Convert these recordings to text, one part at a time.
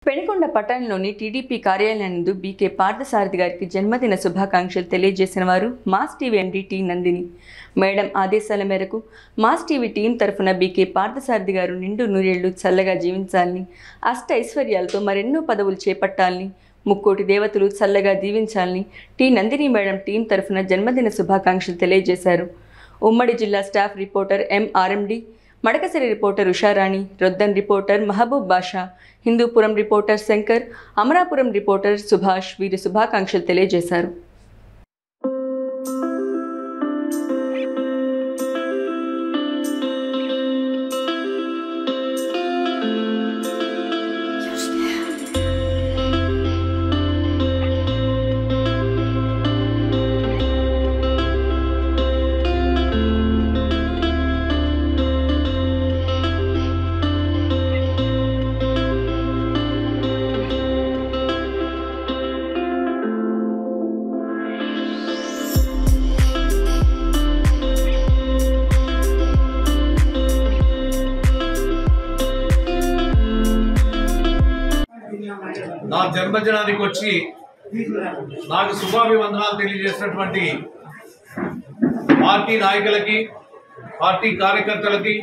పెనుకొండ పట్టణంలోని TDP కార్యాలయందు BK Parthasarathi గారికి జన్మదిన శుభాకాంక్షలు తెలియజేసిన వారు mass TV MD T Nandini madam ఆదేశాల మేరకు మాస్ టీవీ టీం తరఫున బీకే పార్థసారథి గారు నిండు నూరేళ్లు చల్లగా జీవించాలని అష్ట ఐశ్వర్యాలతో మరెన్నో పదవులు చేపట్టాలని ముక్కోటి దేవతలు చల్లగా దీవించాలని టి నందిని మేడం టీం తరఫున జన్మదిన శుభాకాంక్షలు తెలియజేశారు ఉమ్మడి జిల్లా staff reporter MRMD Madakasira reporter Usharani Roddam reporter Mahaboob Basha Hindupuram reporter Shankar Amarapuram reporter Subhash వీరి శుభాకాంక్షలు తెలియజేశారు నా జన్మదినానికి వచ్చి నాకు శుభాభివందనాలు తెలియజేసినటువంటి పార్టీ నాయకులకి పార్టీ కార్యకర్తలకి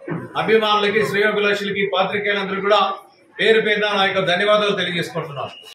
అభిమానులకి శ్రేయోభిలాషులకి పాత్రికేయులందరూ కూడా పేరు పేరున నా యొక్క ధన్యవాదాలు తెలియజేసుకుంటున్నాను